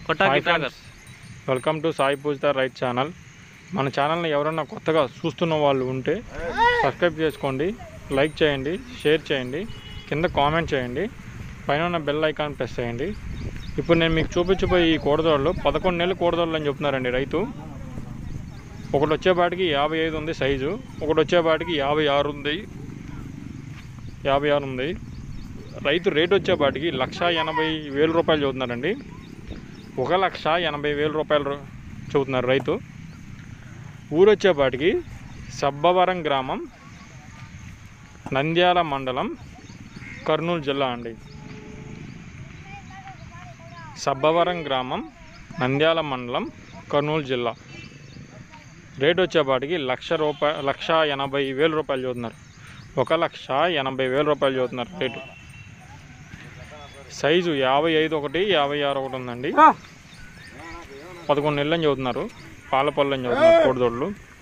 కొట్టాకి hi ట్రాగర్ friends welcome to Sai Pujitha right channel మన ఛానల్ని ఎవరైనా కొత్తగా చూస్తున్న వాళ్ళు ఉంటే సబ్స్క్రైబ్ చేసుకోండి లైక్ చేయండి షేర్ చేయండి కింద కామెంట్ చేయండి పైన ఉన్న బెల్ ఐకాన్ ప్రెస్ చేయండి ఇప్పుడు నేను మీకు చూపించబోయే ఈ కోడదోళ్ళు పదకొండు నెలలు కోడదోళ్ళు అని చెప్తున్నారండి రైతు ఒకటి వచ్చేపాటికి యాభై ఐదు ఉంది సైజు ఒకటి వచ్చేపాటికి యాభై ఆరు ఉంది యాభై ఆరు ఉంది రైతు రేటు వచ్చేపాటికి లక్ష ఎనభై వేల రూపాయలు చదువుతున్నారండి ఒక లక్ష ఎనభై వేల రూపాయలు రూ- చెబుతున్నారు రైతు ఊరు వచ్చేపాటికి సబ్బవరం గ్రామం నంద్యాల మండలం కర్నూలు జిల్లా అండి సబ్బవరం గ్రామం నంద్యాల మండలం కర్నూలు జిల్లా రేట్ వచ్చేపాటికి లక్ష రూపాయ లక్ష ఎనభై వేల రూపాయలు చదువుతున్నారు ఒక లక్ష ఎనభై వేల రూపాయలు చదువుతున్నారు రేటు సైజు యాభై ఐదు ఒకటి యాభై ఆరు ఒకటి ఉందండి పదకొండు నెలలని చదువుతున్నారు పాల పళ్ళని చదువుతున్నారు కోడిదోళ్ళు